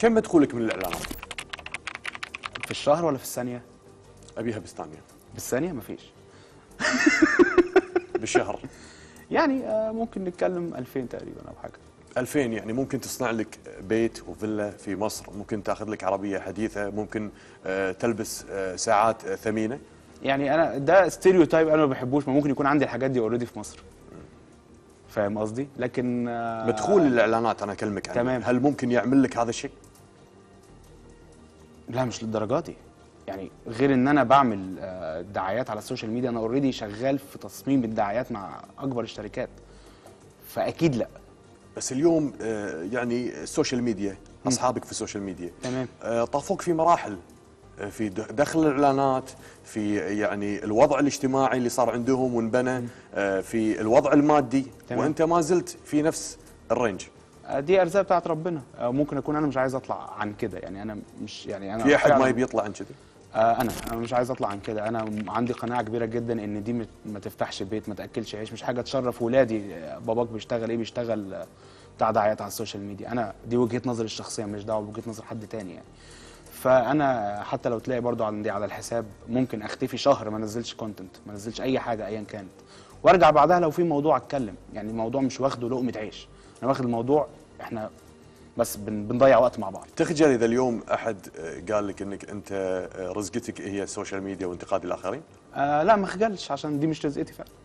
كم مدخولك من الاعلانات؟ في الشهر ولا في الثانيه ابيها بالثانيه بالثانيه مفيش بالشهر يعني آه، ممكن نتكلم 2000 تقريبا او حاجه 2000 يعني ممكن تصنع لك بيت وفيلا في مصر ممكن تاخذ لك عربيه حديثه ممكن آه، تلبس آه، ساعات آه، ثمينه يعني انا ده ستيريو تايب انا ما بحبوش ما ممكن يكون عندي الحاجات دي اوريدي في مصر فاهم قصدي لكن آه، مدخول الاعلانات انا اكلمك عنه تمام. هل ممكن يعمل لك هذا الشيء لا مش للدرجه دي يعني غير ان انا بعمل آه، دعايات على السوشيال ميديا انا اوريدي شغال في تصميم الدعايات مع اكبر الشركات فاكيد لا بس اليوم آه، يعني السوشيال ميديا اصحابك في السوشيال ميديا تمام. آه، طافوك في مراحل آه، في د- دخل الاعلانات في يعني الوضع الاجتماعي اللي صار عندهم وانبنى آه، في الوضع المادي تمام. وانت ما زلت في نفس الرينج آه، دي ارزاق بتاعت ربنا آه، ممكن اكون انا مش عايز اطلع عن كده يعني انا مش يعني انا في احد ما فعلاً- يبي يطلع عن كذي آه انا انا مش عايز اطلع عن كده انا م- عندي قناعه كبيره جدا ان دي مت- ما تفتحش بيت ما تاكلش عيش مش حاجه تشرف ولادي آه، باباك بيشتغل ايه بيشتغل آه، بتاع دعايات على السوشيال ميديا انا دي وجهه نظري الشخصيه مش دعوه بوجهه نظر حد تاني يعني فانا حتى لو تلاقي برضو عندي على الحساب ممكن اختفي شهر ما نزلش كونتنت ما نزلش اي حاجه ايا كانت وارجع بعدها لو في موضوع اتكلم يعني الموضوع مش واخده لقمه عيش انا واخد الموضوع احنا بس بن- بنضيع وقت مع بعض تخجل اذا اليوم احد آه، قال لك انك انت آه، رزقتك هي السوشيال ميديا وانتقاد الاخرين آه لا ما خجلش عشان دي مش رزقتي فعلا